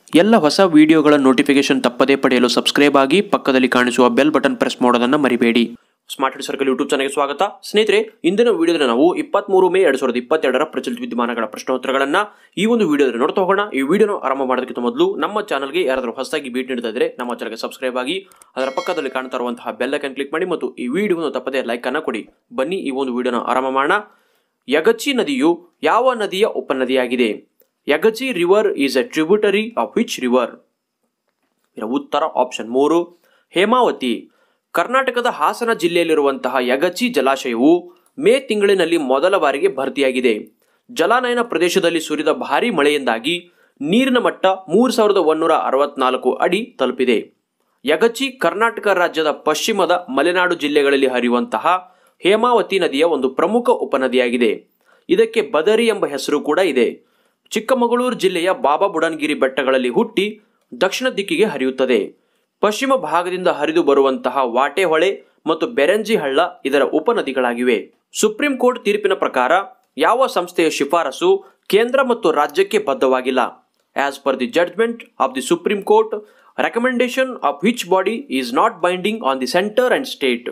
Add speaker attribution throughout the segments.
Speaker 1: ಎಲ್ಲ ಹೊಸ ವಿಡಿಯೋಗಳ ನೋಟಿಫಿಕೇಶನ್ ತಪ್ಪದೇ ಪಡೆಯಲು ಸಬ್ಸ್ಕ್ರೈಬ್ ಆಗಿ ಪಕ್ಕದಲ್ಲಿ ಕಾಣಿಸುವ ಬೆಲ್ ಬಟನ್ ಪ್ರೆಸ್ ಮಾಡೋದನ್ನು ಮರಿಬೇಡಿ ಸ್ಮಾರ್ಟ್ ಹಿಡ್ ಸರ್ಕಲ್ ಯೂಟ್ಯೂಬ್ ಚಾನಲ್ಗೆ ಸ್ವಾಗತ ಸ್ನೇಹಿತರೆ ಇಂದಿನ ವಿಡಿಯೋದಲ್ಲಿ ನಾವು ಇಪ್ಪತ್ಮೂರು ಮೇ ಎರಡ್ ಸಾವಿರದ ಇಪ್ಪತ್ತೆರಡರ ಪ್ರಚಲಿತ ವಿದ್ಯಮಾನಗಳ ಪ್ರಶ್ನೋತ್ತರಗಳನ್ನ ಈ ಒಂದು ವಿಡಿಯೋದಲ್ಲಿ ನೋಡ್ತಾ ಹೋಗೋಣ ಈ ವಿಡಿಯೋನ ಆರಂಭ ಮಾಡೋದಕ್ಕಿಂತ ಮೊದಲು ನಮ್ಮ ಚಾನಲ್ಗೆ ಯಾರಾದರೂ ಹೊಸದಾಗಿ ಭೇಟಿ ನೀಡ್ತಾ ಇದ್ರೆ ನಮ್ಮ ಚಾನಲ್ಗೆ ಸಬ್ಸ್ಕ್ರೈಬ್ ಆಗಿ ಅದರ ಪಕ್ಕದಲ್ಲಿ ಕಾಣ್ತಾ ಇರುವಂತಹ ಬೆಲ್ ಐಕನ್ ಕ್ಲಿಕ್ ಮಾಡಿ ಮತ್ತು ಈ ವಿಡಿಯೋನ ತಪ್ಪದೇ ಲೈಕ್ ಅನ್ನ ಕೊಡಿ ಬನ್ನಿ ಈ ಒಂದು ವಿಡಿಯೋನ ಆರಂಭ ಮಾಡೋಣ ಯಗಚಿ ನದಿಯು ಯಾವ ನದಿಯ ಉಪನದಿಯಾಗಿದೆ Yagachi river is a tributary of which river ಇದರ ಉತ್ತರ ಆಪ್ಷನ್ ಮೂರು ಹೇಮಾವತಿ ಕರ್ನಾಟಕದ ಹಾಸನ ಜಿಲ್ಲೆಯಲ್ಲಿರುವಂತಹ ಯಗಚಿ ಜಲಾಶಯವು ಮೇ ತಿಂಗಳಿನಲ್ಲಿ ಮೊದಲ ಬಾರಿಗೆ ಭರ್ತಿಯಾಗಿದೆ ಜಲಾನಯನ ಪ್ರದೇಶದಲ್ಲಿ ಸುರಿದ ಭಾರೀ ಮಳೆಯಿಂದಾಗಿ ನೀರಿನ ಮಟ್ಟ ಮೂರು ಸಾವಿರದ ಒಂದೂರ ಅರವತ್ನಾಲ್ಕು ಅಡಿ ತಲುಪಿದೆ ಯಗಚಿ ಕರ್ನಾಟಕ ರಾಜ್ಯದ ಪಶ್ಚಿಮದ ಮಲೆನಾಡು ಜಿಲ್ಲೆಗಳಲ್ಲಿ ಹರಿಯುವಂತಹ ಹೇಮಾವತಿ ನದಿಯ ಒಂದು ಪ್ರಮುಖ ಉಪನದಿಯಾಗಿದೆ ಇದಕ್ಕೆ ಬದರಿ ಎಂಬ ಹೆಸರು ಕೂಡ ಇದೆ ಚಿಕ್ಕಮಗಳೂರು ಜಿಲ್ಲೆಯ ಬಾಬಾ ಬುಡನ್ಗಿರಿ ಬೆಟ್ಟಗಳಲ್ಲಿ ಹುಟ್ಟಿ ದಕ್ಷಿಣ ದಿಕ್ಕಿಗೆ ಹರಿಯುತ್ತದೆ ಪಶ್ಚಿಮ ಭಾಗದಿಂದ ಹರಿದು ಬರುವಂತಹ ವಾಟೆಹೊಳೆ ಮತ್ತು ಬೆರಂಜಿ ಹಳ್ಳ ಇದರ ಉಪನದಿಗಳಾಗಿವೆ ಸುಪ್ರೀಂ ಕೋರ್ಟ್ ತೀರ್ಪಿನ ಪ್ರಕಾರ ಯಾವ ಸಂಸ್ಥೆಯ ಶಿಫಾರಸು ಕೇಂದ್ರ ಮತ್ತು ರಾಜ್ಯಕ್ಕೆ ಬದ್ಧವಾಗಿಲ್ಲ as per the judgement of the Supreme Court recommendation of which body is not binding on the centre and state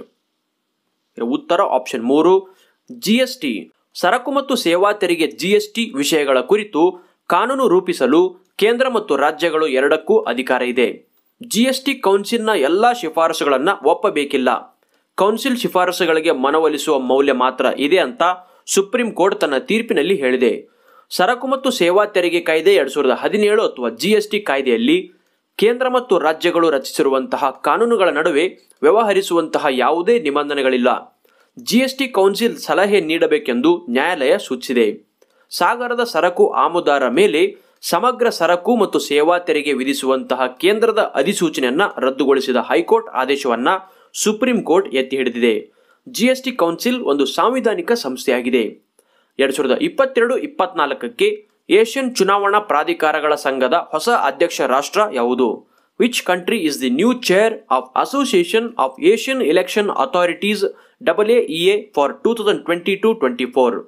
Speaker 1: ಇದರ ಉತ್ತರ ಆಪ್ಷನ್ ಮೂರು ಜಿಎಸ್ಟಿ ಸರಕು ಮತ್ತು ಸೇವಾ ತೆರಿಗೆ ಜಿಎಸ್ಟಿ ವಿಷಯಗಳ ಕುರಿತು ಕಾನೂನು ರೂಪಿಸಲು ಕೇಂದ್ರ ಮತ್ತು ರಾಜ್ಯಗಳು ಎರಡಕ್ಕೂ ಅಧಿಕಾರ ಇದೆ ಜಿಎಸ್ಟಿ ಕೌನ್ಸಿಲ್ನ ಎಲ್ಲ ಶಿಫಾರಸುಗಳನ್ನು ಒಪ್ಪಬೇಕಿಲ್ಲ ಕೌನ್ಸಿಲ್ ಶಿಫಾರಸುಗಳಿಗೆ ಮನವೊಲಿಸುವ ಮೌಲ್ಯ ಮಾತ್ರ ಇದೆ ಅಂತ ಸುಪ್ರೀಂ ಕೋರ್ಟ್ ತನ್ನ ತೀರ್ಪಿನಲ್ಲಿ ಹೇಳಿದೆ ಸರಕು ಮತ್ತು ಸೇವಾ ತೆರಿಗೆ ಕಾಯ್ದೆ ಎರಡ್ ಸಾವಿರದ ಹದಿನೇಳು ಅಥವಾ ಜಿಎಸ್ಟಿ ಕಾಯ್ದೆಯಲ್ಲಿ ಕೇಂದ್ರ ಮತ್ತು ರಾಜ್ಯಗಳು ರಚಿಸಿರುವಂತಹ ಕಾನೂನುಗಳ ನಡುವೆ ವ್ಯವಹರಿಸುವಂತಹ ಯಾವುದೇ ನಿಬಂಧನೆಗಳಿಲ್ಲ ಜಿಎಸ್ಟಿ ಕೌನ್ಸಿಲ್ ಸಲಹೆ ನೀಡಬೇಕೆಂದು ನ್ಯಾಯಾಲಯ ಸೂಚಿಸಿದೆ ಸಾಗರದ ಸರಕು ಆಮುದಾರ ಮೇಲೆ ಸಮಗ್ರ ಸರಕು ಮತ್ತು ಸೇವಾ ತೆರಿಗೆ ವಿಧಿಸುವಂತಹ ಕೇಂದ್ರದ ಅಧಿಸೂಚನೆಯನ್ನ ರದ್ದುಗೊಳಿಸಿದ ಹೈಕೋರ್ಟ್ ಆದೇಶವನ್ನ ಸುಪ್ರೀಂ ಕೋರ್ಟ್ ಎತ್ತಿ ಹಿಡಿದಿದೆ ಜಿಎಸ್ಟಿ ಕೌನ್ಸಿಲ್ ಒಂದು ಸಾಂವಿಧಾನಿಕ ಸಂಸ್ಥೆಯಾಗಿದೆ ಎರಡ್ ಸಾವಿರದ ಇಪ್ಪತ್ತೆರಡು ಇಪ್ಪತ್ನಾಲ್ಕಕ್ಕೆ ಏಷ್ಯನ್ ಚುನಾವಣಾ ಪ್ರಾಧಿಕಾರಗಳ ಸಂಘದ ಹೊಸ ಅಧ್ಯಕ್ಷ ರಾಷ್ಟ್ರ ಯಾವುದು which country is the new chair of association of Asian election authorities double A E A for two thousand twenty to twenty four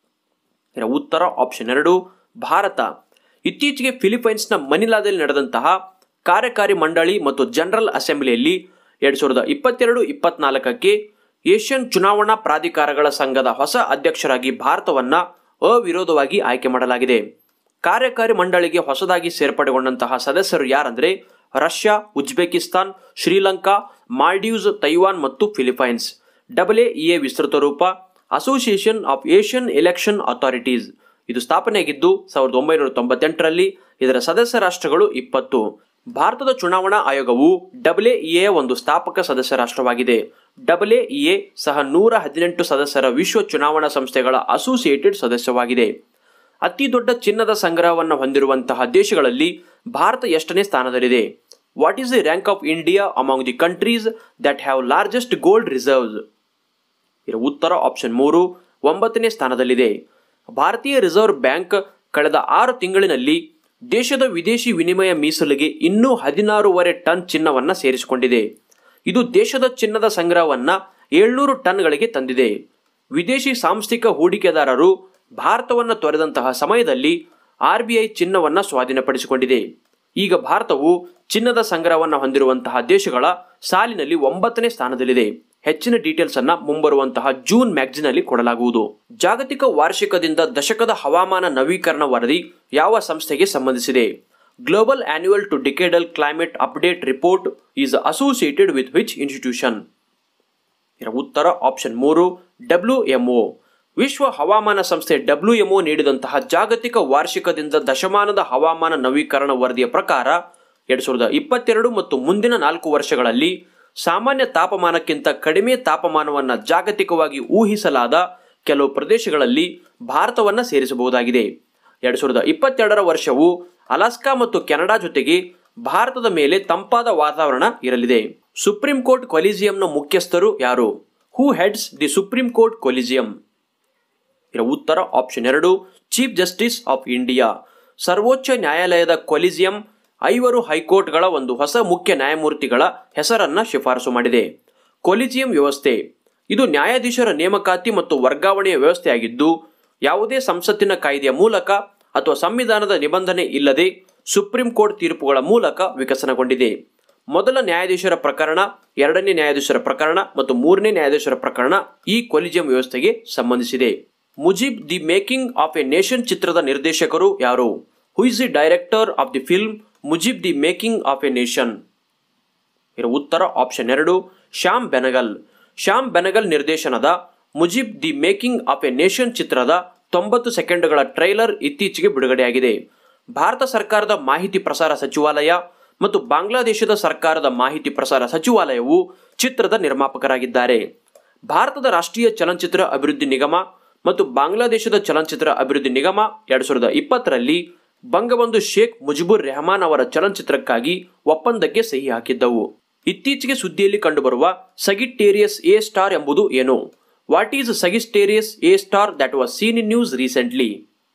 Speaker 1: ಇದರ ಉತ್ತರ ಆಪ್ಷನ್ ಎರಡು ಭಾರತ ಇತ್ತೀಚೆಗೆ ಫಿಲಿಪೈನ್ಸ್ನ ಮನಿಲಾದಲ್ಲಿ ನಡೆದಂತಹ ಕಾರ್ಯಕಾರಿ ಮಂಡಳಿ ಮತ್ತು ಜನರಲ್ ಅಸೆಂಬ್ಲಿಯಲ್ಲಿ ಎರಡ್ ಸಾವಿರದ ಇಪ್ಪತ್ತೆರಡು ಇಪ್ಪತ್ನಾಲ್ಕಕ್ಕೆ ಏಷ್ಯನ್ ಚುನಾವಣಾ ಪ್ರಾಧಿಕಾರಗಳ ಸಂಘದ ಹೊಸ ಅಧ್ಯಕ್ಷರಾಗಿ ಭಾರತವನ್ನ ಅವಿರೋಧವಾಗಿ ಆಯ್ಕೆ ಮಾಡಲಾಗಿದೆ ಕಾರ್ಯಕಾರಿ ಮಂಡಳಿಗೆ ಹೊಸದಾಗಿ ಸೇರ್ಪಡೆಗೊಂಡಂತಹ ಸದಸ್ಯರು ಯಾರಂದ್ರೆ Russia Uzbekistan Sri Lanka Maldives Taiwan ಮತ್ತು ಫಿಲಿಪೈನ್ಸ್ ಡಬಲ್ ಎ ವಿಸ್ತೃತ ರೂಪ association of Asian election authorities ಇದು ಸ್ಥಾಪನೆಯಾಗಿದ್ದು ಸಾವಿರದ ಒಂಬೈನೂರ ತೊಂಬತ್ತೆಂಟರಲ್ಲಿ ಇದರ ಸದಸ್ಯ ರಾಷ್ಟ್ರಗಳು ಇಪ್ಪತ್ತು ಭಾರತದ ಚುನಾವಣಾ ಆಯೋಗವು ಡಬಲ್ ಎ ಒಂದು ಸ್ಥಾಪಕ ಸದಸ್ಯ ರಾಷ್ಟ್ರವಾಗಿದೆ ಡಬಲ್ ಎ ಸಹ ನೂರ ಹದಿನೆಂಟು ಸದಸ್ಯರ ವಿಶ್ವ ಚುನಾವಣಾ ಸಂಸ್ಥೆಗಳ ಅಸೋಸಿಯೇಟೆಡ್ ಸದಸ್ಯವಾಗಿದೆ ಅತಿ ದೊಡ್ಡ ಚಿನ್ನದ ಸಂಗ್ರಹವನ್ನು ಹೊಂದಿರುವಂತಹ ದೇಶಗಳಲ್ಲಿ ಭಾರತ ಎಷ್ಟನೇ ಸ್ಥಾನದಲ್ಲಿದೆ what is the rank of India among the countries that have largest gold reserves ಇದರ ಉತ್ತರ ಆಪ್ಷನ್ ಮೂರು ಒಂಬತ್ತನೇ ಸ್ಥಾನದಲ್ಲಿದೆ ಭಾರತೀಯ ರಿಸರ್ವ್ ಬ್ಯಾಂಕ್ ಕಳೆದ ಆರು ತಿಂಗಳಿನಲ್ಲಿ ದೇಶದ ವಿದೇಶಿ ವಿನಿಮಯ ಮೀಸಲಿಗೆ ಇನ್ನೂ ಹದಿನಾರೂವರೆ ಟನ್ ಚಿನ್ನವನ್ನ ಸೇರಿಸಿಕೊಂಡಿದೆ ಇದು ದೇಶದ ಚಿನ್ನದ ಸಂಗ್ರಹವನ್ನ ಏಳ್ನೂರು ಟನ್ಗಳಿಗೆ ತಂದಿದೆ ವಿದೇಶಿ ಸಾಂಸ್ಥಿಕ ಹೂಡಿಕೆದಾರರು ಭಾರತವನ್ನು ತೊರೆದಂತಹ ಸಮಯದಲ್ಲಿ ಆರ್ಬಿಐ ಚಿನ್ನವನ್ನ ಸ್ವಾಧೀನಪಡಿಸಿಕೊಂಡಿದೆ ಈಗ ಭಾರತವು ಚಿನ್ನದ ಸಂಗ್ರಹವನ್ನು ಹೊಂದಿರುವಂತಹ ದೇಶಗಳ ಸಾಲಿನಲ್ಲಿ ಒಂಬತ್ತನೇ ಸ್ಥಾನದಲ್ಲಿದೆ ಹೆಚ್ಚಿನ ಡೀಟೇಲ್ಸ್ ಅನ್ನ ಮುಂಬರುವಂತಹ ಜೂನ್ ಮ್ಯಾಗ್ಜಿನ್ ಅಲ್ಲಿ ಕೊಡಲಾಗುವುದು ಜಾಗತಿಕ ವಾರ್ಷಿಕದಿಂದ ದಶಕದ ಹವಾಮಾನ ನವೀಕರಣ ವರದಿ ಯಾವ ಸಂಸ್ಥೆಗೆ ಸಂಬಂಧಿಸಿದೆ global annual to decadal climate update report is associated with which institution ಇದರ ಉತ್ತರ ಆಪ್ಷನ್ ಮೂರು ಡಬ್ಲ್ಯೂ ಎಂಒ ವಿಶ್ವ ಹವಾಮಾನ ಸಂಸ್ಥೆ ಡಬ್ಲ್ಯೂ ಎಂಒ ನೀಡಿದಂತಹ ಜಾಗತಿಕ ವಾರ್ಷಿಕದಿಂದ ದಶಮಾನದ ಹವಾಮಾನ ನವೀಕರಣ ವರದಿಯ ಪ್ರಕಾರ ಎರಡ್ ಸಾವಿರದ ಇಪ್ಪತ್ತೆರಡು ಮತ್ತು ಮುಂದಿನ ನಾಲ್ಕು ವರ್ಷಗಳಲ್ಲಿ ಸಾಮಾನ್ಯ ತಾಪಮಾನಕ್ಕಿಂತ ಕಡಿಮೆ ತಾಪಮಾನವನ್ನು ಜಾಗತಿಕವಾಗಿ ಊಹಿಸಲಾದ ಕೆಲವು ಪ್ರದೇಶಗಳಲ್ಲಿ ಭಾರತವನ್ನು ಸೇರಿಸಬಹುದಾಗಿದೆ ಎರಡ್ ಸಾವಿರದ ಇಪ್ಪತ್ತೆರಡರ ವರ್ಷವು ಅಲಾಸ್ಕಾ ಮತ್ತು ಕೆನಡಾ ಜೊತೆಗೆ ಭಾರತದ ಮೇಲೆ ತಂಪಾದ ವಾತಾವರಣ ಇರಲಿದೆ ಸುಪ್ರೀಂ ಕೋರ್ಟ್ ಕೊಲಿಜಿಯಂನ ಮುಖ್ಯಸ್ಥರು ಯಾರು who heads the Supreme Court collegium ಇದರ ಉತ್ತರ ಆಪ್ಷನ್ ಎರಡು ಚೀಫ್ ಜಸ್ಟಿಸ್ ಆಫ್ ಇಂಡಿಯಾ ಸರ್ವೋಚ್ಚ ನ್ಯಾಯಾಲಯದ ಕೊಲಿಜಿಯಂ ಐವರು ಹೈಕೋರ್ಟ್ಗಳ ಒಂದು ಹೊಸ ಮುಖ್ಯ ನ್ಯಾಯಮೂರ್ತಿಗಳ ಹೆಸರನ್ನ ಶಿಫಾರಸು ಮಾಡಿದೆ ಕೊಲಿಜಿಯಂ ವ್ಯವಸ್ಥೆ ಇದು ನ್ಯಾಯಾಧೀಶರ ನೇಮಕಾತಿ ಮತ್ತು ವರ್ಗಾವಣೆಯ ವ್ಯವಸ್ಥೆಯಾಗಿದ್ದು ಯಾವುದೇ ಸಂಸತ್ತಿನ ಕಾಯ್ದೆಯ ಮೂಲಕ ಅಥವಾ ಸಂವಿಧಾನದ ನಿಬಂಧನೆ ಇಲ್ಲದೆ ಸುಪ್ರೀಂ ಕೋರ್ಟ್ ತೀರ್ಪುಗಳ ಮೂಲಕ ವಿಕಸನಗೊಂಡಿದೆ ಮೊದಲ ನ್ಯಾಯಾಧೀಶರ ಪ್ರಕರಣ ಎರಡನೇ ನ್ಯಾಯಾಧೀಶರ ಪ್ರಕರಣ ಮತ್ತು ಮೂರನೇ ನ್ಯಾಯಾಧೀಶರ ಪ್ರಕರಣ ಈ ಕೊಲಿಜಿಯಂ ವ್ಯವಸ್ಥೆಗೆ ಸಂಬಂಧಿಸಿದೆ Mujib the making of a nation ಚಿತ್ರದ ನಿರ್ದೇಶಕರು ಯಾರು who is the director of the film Mujib the making of a nation ಇದರ ಉತ್ತರ ಆಪ್ಷನ್ ಎರಡು ಶ್ಯಾಮ್ ಬೆನಗಲ್ ಶ್ಯಾಮ್ ಬೆನಗಲ್ ನಿರ್ದೇಶನದ Mujib the making of a nation ಚಿತ್ರದ ತೊಂಬತ್ತು ಸೆಕೆಂಡುಗಳ ಟ್ರೈಲರ್ ಇತ್ತೀಚೆಗೆ ಬಿಡುಗಡೆಯಾಗಿದೆ ಭಾರತ ಸರ್ಕಾರದ ಮಾಹಿತಿ ಪ್ರಸಾರ ಸಚಿವಾಲಯ ಮತ್ತು ಬಾಂಗ್ಲಾದೇಶದ ಸರ್ಕಾರದ ಮಾಹಿತಿ ಪ್ರಸಾರ ಸಚಿವಾಲಯವು ಚಿತ್ರದ ನಿರ್ಮಾಪಕರಾಗಿದ್ದಾರೆ ಭಾರತದ ರಾಷ್ಟ್ರೀಯ ಚಲನಚಿತ್ರ ಅಭಿವೃದ್ಧಿ ನಿಗಮ ಮತ್ತು ಬಾಂಗ್ಲಾದೇಶದ ಚಲನಚಿತ್ರ ಅಭಿವೃದ್ಧಿ ನಿಗಮ ಎರಡ್ ಸಾವಿರದ ಇಪ್ಪತ್ತರಲ್ಲಿ ಬಂಗಬಂಧು ಶೇಖ್ ಮುಜಿಬುರ್ ರೆಹಮಾನ್ ಅವರ ಚಲನಚಿತ್ರಕ್ಕಾಗಿ ಒಪ್ಪಂದಕ್ಕೆ ಸಹಿ ಹಾಕಿದ್ದವು ಇತ್ತೀಚೆಗೆ ಸುದ್ದಿಯಲ್ಲಿ ಕಂಡುಬರುವ ಸಗಿಟೇರಿಯಸ್ ಎ ಸ್ಟಾರ್ ಎಂಬುದು ಏನು what is Sagittarius A star that was seen in news recently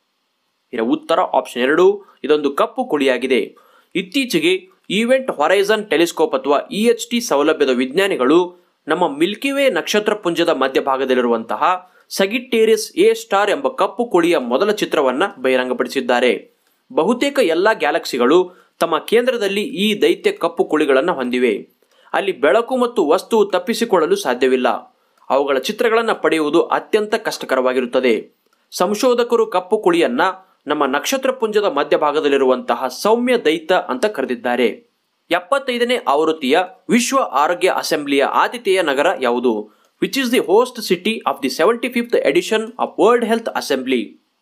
Speaker 1: ಇದರ ಉತ್ತರ ಆಪ್ಷನ್ ಎರಡು ಇದೊಂದು ಕಪ್ಪು ಕುಳಿಯಾಗಿದೆ ಇತ್ತೀಚೆಗೆ ಈವೆಂಟ್ ಹೊರೈಸನ್ ಟೆಲಿಸ್ಕೋಪ್ ಅಥವಾ ಇ ಎಚ್ ಟಿ ಸೌಲಭ್ಯದ ವಿಜ್ಞಾನಿಗಳು ನಮ್ಮ ಮಿಲ್ಕಿವೇ ನಕ್ಷತ್ರ ಪುಂಜದ ಮಧ್ಯಭಾಗದಲ್ಲಿರುವಂತಹ ಸಗಿಟೇರಿಯಸ್ ಎ ಸ್ಟಾರ್ ಎಂಬ ಕಪ್ಪು ಕುಳಿಯ ಮೊದಲ ಚಿತ್ರವನ್ನ ಬಹಿರಂಗಪಡಿಸಿದ್ದಾರೆ ಬಹುತೇಕ ಎಲ್ಲ ಗ್ಯಾಲಕ್ಸಿಗಳು ತಮ್ಮ ಕೇಂದ್ರದಲ್ಲಿ ಈ ದೈತ್ಯ ಕಪ್ಪು ಕುಳಿಗಳನ್ನು ಹೊಂದಿವೆ ಅಲ್ಲಿ ಬೆಳಕು ಮತ್ತು ವಸ್ತುವು ತಪ್ಪಿಸಿಕೊಳ್ಳಲು ಸಾಧ್ಯವಿಲ್ಲ ಅವುಗಳ ಚಿತ್ರಗಳನ್ನು ಪಡೆಯುವುದು ಅತ್ಯಂತ ಕಷ್ಟಕರವಾಗಿರುತ್ತದೆ ಸಂಶೋಧಕರು ಕಪ್ಪು ಕುಳಿಯನ್ನ ನಮ್ಮ ನಕ್ಷತ್ರ ಪುಂಜದ ಮಧ್ಯಭಾಗದಲ್ಲಿರುವಂತಹ ಸೌಮ್ಯ ದೈತ ಅಂತ ಕರೆದಿದ್ದಾರೆ ಎಪ್ಪತ್ತೈದನೇ ಆವೃತ್ತಿಯ ವಿಶ್ವ ಆರೋಗ್ಯ ಅಸೆಂಬ್ಲಿಯ ಆತಿಥೇಯ ನಗರ ಯಾವುದು which is the host city of the seventy fifth edition of world health assembly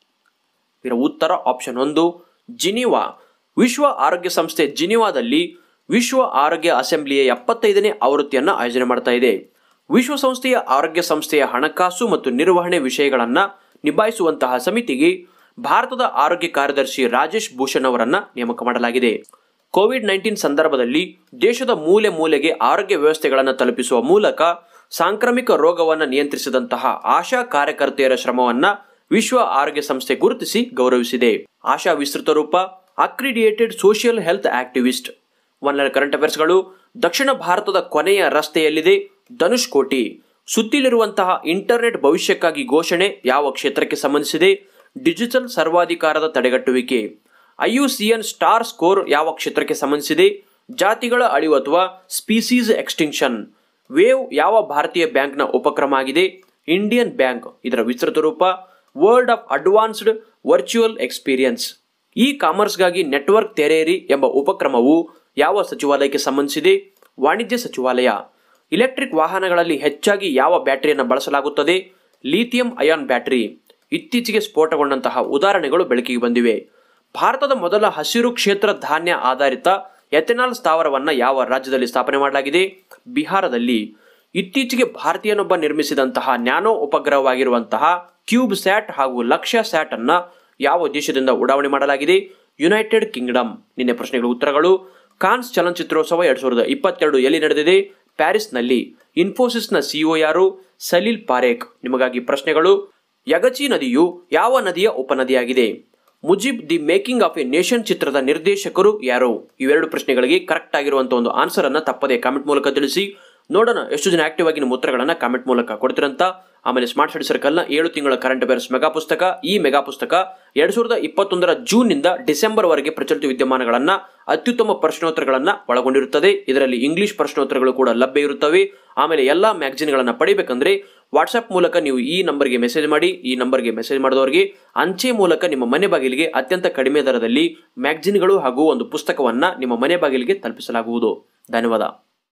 Speaker 1: ಇದರ ಉತ್ತರ ಆಪ್ಷನ್ ಒಂದು ಜಿನಿವಾ ವಿಶ್ವ ಆರೋಗ್ಯ ಸಂಸ್ಥೆ ಜಿನಿವಾದಲ್ಲಿ ವಿಶ್ವ ಆರೋಗ್ಯ ಅಸೆಂಬ್ಲಿಯ ಎಪ್ಪತ್ತೈದನೇ ಆವೃತ್ತಿಯನ್ನು ಆಯೋಜನೆ ಮಾಡ್ತಾ ಇದೆ ವಿಶ್ವಸಂಸ್ಥೆಯ ಆರೋಗ್ಯ ಸಂಸ್ಥೆಯ ಹಣಕಾಸು ಮತ್ತು ನಿರ್ವಹಣೆ ವಿಷಯಗಳನ್ನು ನಿಭಾಯಿಸುವಂತಹ ಸಮಿತಿಗೆ ಭಾರತದ ಆರೋಗ್ಯ ಕಾರ್ಯದರ್ಶಿ ರಾಜೇಶ್ ಭೂಷಣ್ ಅವರನ್ನ ನೇಮಕ ಮಾಡಲಾಗಿದೆ ಕೋವಿಡ್ ನೈನ್ಟೀನ್ ಸಂದರ್ಭದಲ್ಲಿ ದೇಶದ ಮೂಲೆ ಮೂಲೆಗೆ ಆರೋಗ್ಯ ವ್ಯವಸ್ಥೆಗಳನ್ನು ತಲುಪಿಸುವ ಮೂಲಕ ಸಾಂಕ್ರಾಮಿಕ ರೋಗವನ್ನು ನಿಯಂತ್ರಿಸಿದಂತಹ ಆಶಾ ಕಾರ್ಯಕರ್ತೆಯರ ಶ್ರಮವನ್ನ ವಿಶ್ವ ಆರೋಗ್ಯ ಸಂಸ್ಥೆ ಗುರುತಿಸಿ ಗೌರವಿಸಿದೆ ಆಶಾ ವಿಸ್ತೃತ ರೂಪ accredited social health activist online current ಅಫೇರ್ಸ್ಗಳು ದಕ್ಷಿಣ ಭಾರತದ ಕೊನೆಯ ರಸ್ತೆಯಲ್ಲಿದೆ ಧನುಷ್ ಕೋಟಿ ಸುತ್ತಿಲಿರುವಂತಹ ಇಂಟರ್ನೆಟ್ ಭವಿಷ್ಯಕ್ಕಾಗಿ ಘೋಷಣೆ ಯಾವ ಕ್ಷೇತ್ರಕ್ಕೆ ಸಂಬಂಧಿಸಿದೆ ಡಿಜಿಟಲ್ ಸರ್ವಾಧಿಕಾರದ ತಡೆಗಟ್ಟುವಿಕೆ ಐಯುಸಿಎನ್ ಸ್ಟಾರ್ ಸ್ಕೋರ್ ಯಾವ ಕ್ಷೇತ್ರಕ್ಕೆ ಸಂಬಂಧಿಸಿದೆ ಜಾತಿಗಳ ಅಳಿವು ಅಥವಾ ಸ್ಪೀಸೀಸ್ ಎಕ್ಸ್ಟಿಂಕ್ಷನ್ ವೇವ್ ಯಾವ ಭಾರತೀಯ ಬ್ಯಾಂಕ್ನ ಉಪಕ್ರಮ ಆಗಿದೆ ಇಂಡಿಯನ್ ಬ್ಯಾಂಕ್ ಇದರ ವಿಸ್ತೃತ ರೂಪ world of advanced virtual experience E ಕಾಮರ್ಸ್ಗಾಗಿ ನೆಟ್ವರ್ಕ್ ತೆರೆಯಿರಿ ಎಂಬ ಉಪಕ್ರಮವು ಯಾವ ಸಚಿವಾಲಯಕ್ಕೆ ಸಂಬಂಧಿಸಿದೆ ವಾಣಿಜ್ಯ ಸಚಿವಾಲಯ ಇಲೆಕ್ಟ್ರಿಕ್ ವಾಹನಗಳಲ್ಲಿ ಹೆಚ್ಚಾಗಿ ಯಾವ ಬ್ಯಾಟರಿಯನ್ನು ಬಳಸಲಾಗುತ್ತದೆ ಲಿಥಿಯಂ ಅಯಾನ್ ಬ್ಯಾಟರಿ ಇತ್ತೀಚೆಗೆ ಸ್ಫೋಟಗೊಂಡಂತಹ ಉದಾಹರಣೆಗಳು ಬೆಳಕಿಗೆ ಬಂದಿವೆ ಭಾರತದ ಮೊದಲ ಹಸಿರು ಕ್ಷೇತ್ರ ಧಾನ್ಯ ಆಧಾರಿತ ಎಥೆನಾಲ್ ಸ್ಥಾವರವನ್ನು ಯಾವ ರಾಜ್ಯದಲ್ಲಿ ಸ್ಥಾಪನೆ ಮಾಡಲಾಗಿದೆ ಬಿಹಾರದಲ್ಲಿ ಇತ್ತೀಚೆಗೆ ಭಾರತೀಯನೊಬ್ಬ ನಿರ್ಮಿಸಿದಂತಹ ನ್ಯಾನೋ ಉಪಗ್ರಹವಾಗಿರುವಂತಹ ಕ್ಯೂಬ್ ಸ್ಯಾಟ್ ಹಾಗೂ ಲಕ್ಷ್ಯ ಸ್ಯಾಟ್ ಅನ್ನ ಯಾವ ದೇಶದಿಂದ ಉಡಾವಣೆ ಮಾಡಲಾಗಿದೆ ಯುನೈಟೆಡ್ ಕಿಂಗ್ಡಮ್ ನಿನ್ನೆ ಪ್ರಶ್ನೆಗಳ ಉತ್ತರಗಳು ಕಾನ್ಸ್ ಚಲನಚಿತ್ರೋತ್ಸವ ಎರಡ್ ಸಾವಿರದ ಇಪ್ಪತ್ತೆರಡು ಎಲ್ಲಿ ನಡೆದಿದೆ ಪ್ಯಾರಿಸ್ನಲ್ಲಿ ಇನ್ಫೋಸಿಸ್ನ ಸಿಇಒ ಯಾರು ಸಲೀಲ್ ಪಾರೇಖ್ ನಿಮಗಾಗಿ ಪ್ರಶ್ನೆಗಳು ಯಗಚಿ ನದಿಯು ಯಾವ ನದಿಯ ಉಪನದಿಯಾಗಿದೆ Mujib the making of a nation ಚಿತ್ರದ ನಿರ್ದೇಶಕರು ಯಾರು ಇವೆರಡು ಪ್ರಶ್ನೆಗಳಿಗೆ ಕರೆಕ್ಟ್ ಆಗಿರುವಂತಹ ಒಂದು ಆನ್ಸರ್ ಅನ್ನ ತಪ್ಪದೆ ಕಾಮೆಂಟ್ ಮೂಲಕ ತಿಳಿಸಿ ನೋಡೋಣ ಎಷ್ಟು ಜನ ಆಕ್ಟಿವ್ ಆಗಿ ನಿಮ್ಮ ಉತ್ತರಗಳನ್ನ ಕಾಮೆಂಟ್ ಮೂಲಕ ಕೊಡ್ತಿರಂತ ಆಮೇಲೆ ಸ್ಮಾರ್ಟ್ ಸ್ಟಡಿ ಸರ್ಕಲ್ನ ಏಳು ತಿಂಗಳ ಕರೆಂಟ್ ಅಫೇರ್ಸ್ ಮೆಗಾ ಪುಸ್ತಕ ಈ ಮೆಗಾ ಪುಸ್ತಕ ಎರಡ್ ಸಾವಿರದ ಇಪ್ಪತ್ತೊಂದರ ಜೂನ್ ನಿಂದ ಡಿಸೆಂಬರ್ ವರೆಗೆ ಪ್ರಚಲಿತ ವಿದ್ಯಮಾನಗಳನ್ನ ಅತ್ಯುತ್ತಮ ಪ್ರಶ್ನೋತ್ತರಗಳನ್ನ ಒಳಗೊಂಡಿರುತ್ತದೆ ಇದರಲ್ಲಿ ಇಂಗ್ಲಿಷ್ ಪ್ರಶ್ನೋತ್ತರಗಳು ಕೂಡ ಲಭ್ಯ ಇರುತ್ತವೆ ಆಮೇಲೆ ಎಲ್ಲಾ ಮ್ಯಾಗಜಿನ್ಗಳನ್ನ ಪಡಿಬೇಕಂದ್ರೆ ವಾಟ್ಸ್ಆಪ್ ಮೂಲಕ ನೀವು ಈ ನಂಬರ್ಗೆ ಮೆಸೇಜ್ ಮಾಡಿ ಈ ನಂಬರ್ಗೆ ಮೆಸೇಜ್ ಮಾಡಿದವರಿಗೆ ಅಂಚೆ ಮೂಲಕ ನಿಮ್ಮ ಮನೆ ಬಾಗಿಲಿಗೆ ಅತ್ಯಂತ ಕಡಿಮೆ ದರದಲ್ಲಿ ಮ್ಯಾಗಜಿನ್ಗಳು ಹಾಗೂ ಒಂದು ಪುಸ್ತಕವನ್ನ ನಿಮ್ಮ ಮನೆ ಬಾಗಿಲಿಗೆ ತಲುಪಿಸಲಾಗುವುದು ಧನ್ಯವಾದ